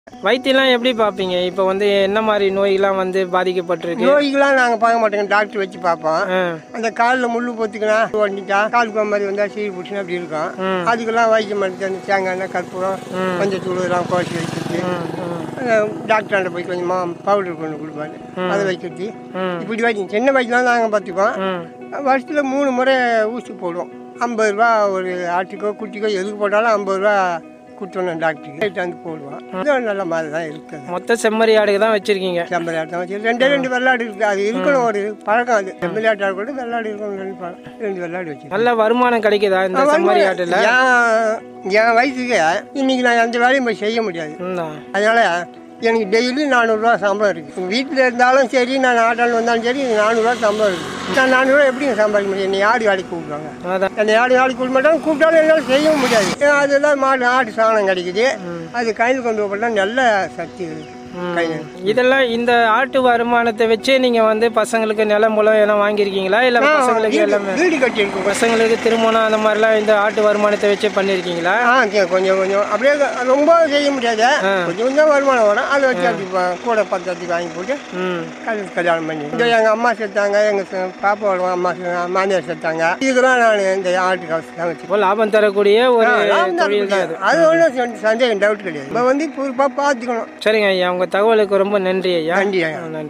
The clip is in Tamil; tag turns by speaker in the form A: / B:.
A: வைத்தியம்லாம் எப்படி பார்ப்பீங்க இப்போ வந்து என்ன மாதிரி நோய்கள்லாம் வந்து பாதிக்கப்பட்டிருக்கு
B: நோய்க்கெல்லாம் நாங்கள் பார்க்க மாட்டோங்க டாக்டர் வச்சு பார்ப்போம்
A: ஆ
B: அந்த காலில் முள்ளு பொத்துக்கினா உடஞ்சிட்டா கால் கோம் மாதிரி வந்தால் சீரி பிடிச்சினா அப்படி இருக்கும் அதுக்கெல்லாம் வைக்க மாட்டேன் அந்த தேங்காய் எண்ணெய் கற்பூரம் கொஞ்சம் தூள் இதெல்லாம் குழச்சி வைக்கிறது அந்த டாக்டர்கிட்ட போய் கொஞ்சமாக பவுடர் கொண்டு கொடுப்பாரு அதை வைக்கிறது இப்படி வைக்க சின்ன வயசுலாம் நாங்கள் பார்த்துக்கோம் வருஷத்தில் மூணு முறை ஊசி போடுவோம் ஐம்பது ரூபா ஒரு ஆட்டுக்கோ குட்டிக்கோ எதுக்கு போட்டாலும் ஐம்பது ரூபா கொடுத்தோம் டாக்டருக்கு வந்து போடுவோம் இதுவும் நல்ல மாதிரி தான் இருக்குது
A: மொத்த செம்மறி ஆடுக்கு தான் வச்சிருக்கீங்க
B: செம்பரி ஆட்டம் வச்சு ரெண்டே ரெண்டு வெள்ளாடு இருக்கு அது இருக்கணும் ஒரு பழக்கம் அது செம்பரி ஆட்டம் கூட வெள்ளாடு இருக்கணும் ரெண்டு பழம் ரெண்டு வெள்ளாடு வச்சு
A: நல்ல வருமானம் கிடைக்குதா இந்த செம்மறி ஆட்டுல
B: என் என் வயசுக்கு இன்னைக்கு நான் எந்த வேலையும் போய் செய்ய முடியாது
A: ம்
B: அதனால எனக்கு டெய்லி நானூறுரூவா சம்பளம் இருக்குது வீட்டில் இருந்தாலும் சரி நான் ஆட்டால் வந்தாலும் சரி எனக்கு நானூறுரூவா சம்பளம் இருக்குது நான் நானூறுரூவா எப்படி சம்பாதிக்க முடியும் என்னை ஆடு வேலைக்கு கூப்பிடுவாங்க
A: அதான்
B: என்னை ஆடு வேலைக்கு கூப்பிட மாட்டாங்க கூப்பிட்டாலும் என்னால் செய்யவும் முடியாது ஏன்னா அதெல்லாம் மாடு ஆடு சாணம் கிடைக்குது அது கையில் கொண்டு போட்டால் நல்ல சக்தி இருக்குது கையில்
A: இதெல்லாம் இந்த ஆட்டு வருமானத்தை வச்சே நீங்க வந்து பசங்களுக்கு நிலம் மூலம் எல்லாம் வாங்கியிருக்கீங்களா இல்ல பசங்களுக்கு எல்லாமே
B: வீடு கட்டியிருக்கோம்
A: பசங்களுக்கு திருமணம் அந்த மாதிரிலாம் இந்த ஆட்டு வருமானத்தை வச்சே பண்ணியிருக்கீங்களா
B: ஆ சரி, கொஞ்சம் கொஞ்சம் அப்படியே ரொம்ப செய்ய முடியாது கொஞ்சம் கொஞ்சம் வருமானம் வரும் அதை வச்சு அப்படி ப- கூட பக்கத்துக்கு வாங்கி போட்டு
A: ம்
B: கல்யாணம் கல்யாணம் பண்ணி இந்த எங்கள் அம்மா செத்தாங்க எங்கள் பாப்பாவோட அம்மா செ- மாமியார் செத்தாங்க இதுக்கெல்லாம் நான் இந்த ஆட்டு காசு தான் வச்சு
A: இப்போ லாபம் தரக்கூடிய ஒரு தொழில் தான் இது
B: அது ஒன்றும் சந்தேகம் டவுட் கிடையாது நம்ம வந்து பொறுப்பாக பார்த்துக்கணும்
A: சரிங்க ஐயா உங்க தகவலுக்கு ரொம்ப நன்றி ஐயா
B: நன்றி ஐயா.
A: நன்றி